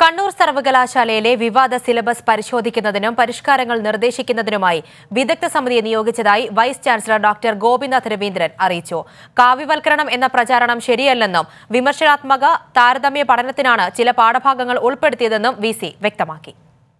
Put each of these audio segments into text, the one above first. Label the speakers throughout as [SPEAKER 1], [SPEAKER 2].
[SPEAKER 1] കണ്ണൂർ സർവകലാശാലയിലെ വിവാദ സിലബസ് പരിശോധിക്കുന്നതിനും പരിഷ്കാരങ്ങൾ നിർദ്ദേശിക്കുന്നതിനുമായി വിദഗ്ധ സമിതിയെ നിയോഗിച്ചതായി vice chancellor doctor Gopinath Raveendran അറിയിച്ചു കാവ്യവൽക്കരണം എന്ന പ്രചാരണം ശരിയല്ലെന്നും വിമർശനാത്മക താരതമ്യ പഠനത്തിനാണ് ചില പാഠഭാഗങ്ങൾ ഉൾപ്പെടുത്തിയതെന്നും വി സി വ്യക്തമാക്കി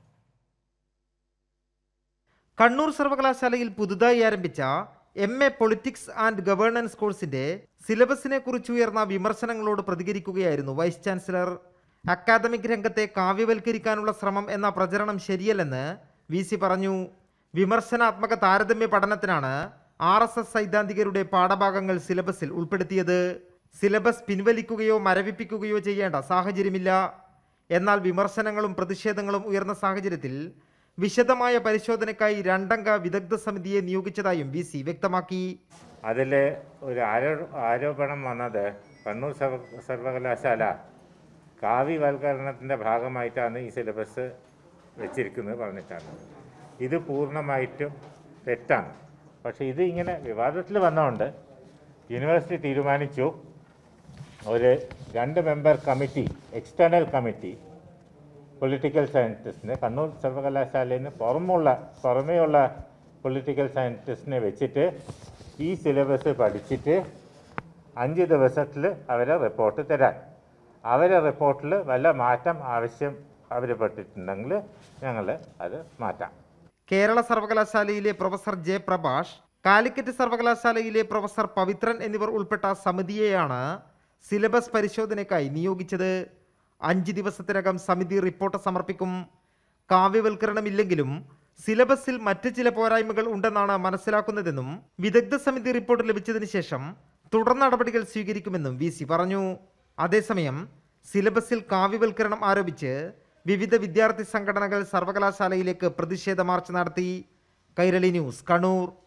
[SPEAKER 2] കണ്ണൂർ സർവകലാശാലയിൽ പുതുതായി ആരംഭിച്ച M A politics and governance കോഴ്സിന്റെ സിലബസിനെ കുറിച്ച് ഉയർന്ന വിമർശനങ്ങളോട് പ്രതികരിക്കുകയായിരുന്നു വൈസ് ചാൻസലർ അക്കാദമിക് രംഗത്തെ കാവ്യവൽക്കരിക്കാനുള്ള ശ്രമം എന്ന പ്രചരണം ശരിയല്ലെന്ന് വി സി പറഞ്ഞു വിമർശനാത്മക താരതമ്യ പഠനത്തിനാണ് ആർ എസ് എസ് സൈദ്ധാന്തികരുടെ പാഠഭാഗങ്ങൾ സിലബസിൽ ഉൾപ്പെടുത്തിയത് സിലബസ് പിൻവലിക്കുകയോ മരവിപ്പിക്കുകയോ ചെയ്യേണ്ട സാഹചര്യമില്ല എന്നാൽ വിമർശനങ്ങളും പ്രതിഷേധങ്ങളും ഉയർന്ന സാഹചര്യത്തിൽ വിശദമായ പരിശോധനയ്ക്കായി രണ്ടംഗ വിദഗ്ധ സമിതിയെ നിയോഗിച്ചതായും വി സി വ്യക്തമാക്കി
[SPEAKER 3] അതിൽ ഒരു ആരോ ആരോപണം വന്നത് കണ്ണൂർ സർവ സർവകലാശാല കാവ്യവൽക്കരണത്തിൻ്റെ ഭാഗമായിട്ടാണ് ഈ സിലബസ് വെച്ചിരിക്കുന്നത് പറഞ്ഞിട്ടാണ് ഇത് പൂർണ്ണമായിട്ടും തെറ്റാണ് പക്ഷേ ഇത് ഇങ്ങനെ വിവാദത്തിൽ വന്നതുകൊണ്ട് യൂണിവേഴ്സിറ്റി തീരുമാനിച്ചു ഒരു രണ്ട് member committee external committee political സയൻറ്റിസ്റ്റിനെ കണ്ണൂർ സർവകലാശാലയിൽ നിന്ന് പുറമുള്ള പുറമേയുള്ള പൊളിറ്റിക്കൽ സയൻറ്റിസ്റ്റിനെ വെച്ചിട്ട് ഈ സിലബസ് പഠിച്ചിട്ട് അഞ്ച് ദിവസത്തിൽ അവരെ റിപ്പോർട്ട് തരാൻ അവരെ റിപ്പോർട്ടിൽ വല്ല മാറ്റം ആവശ്യം ആവശ്യപ്പെട്ടിട്ടുണ്ടെങ്കിൽ ഞങ്ങൾ അത് മാറ്റാം
[SPEAKER 2] കേരള സർവകലാശാലയിലെ പ്രൊഫസർ ജെ പ്രഭാഷ് കാലിക്കറ്റ് സർവകലാശാലയിലെ പ്രൊഫസർ പവിത്രൻ എന്നിവർ ഉൾപ്പെട്ട സമിതിയെയാണ് സിലബസ് പരിശോധനയ്ക്കായി നിയോഗിച്ചത് അഞ്ച് ദിവസത്തിനകം സമിതി റിപ്പോർട്ട് സമർപ്പിക്കും കാവ്യവൽക്കരണമില്ലെങ്കിലും സിലബസിൽ മറ്റ് ചില പോരായ്മകൾ ഉണ്ടെന്നാണ് മനസ്സിലാക്കുന്നതെന്നും വിദഗ്ധ സമിതി റിപ്പോർട്ട് ലഭിച്ചതിന് ശേഷം തുടർ നടപടികൾ സ്വീകരിക്കുമെന്നും വി സി പറഞ്ഞു അതേസമയം സിലബസിൽ കാവ്യവൽക്കരണം ആരോപിച്ച് വിവിധ വിദ്യാർത്ഥി സംഘടനകൾ സർവകലാശാലയിലേക്ക് പ്രതിഷേധ മാർച്ച് നടത്തി കൈരളി ന്യൂസ് കണ്ണൂർ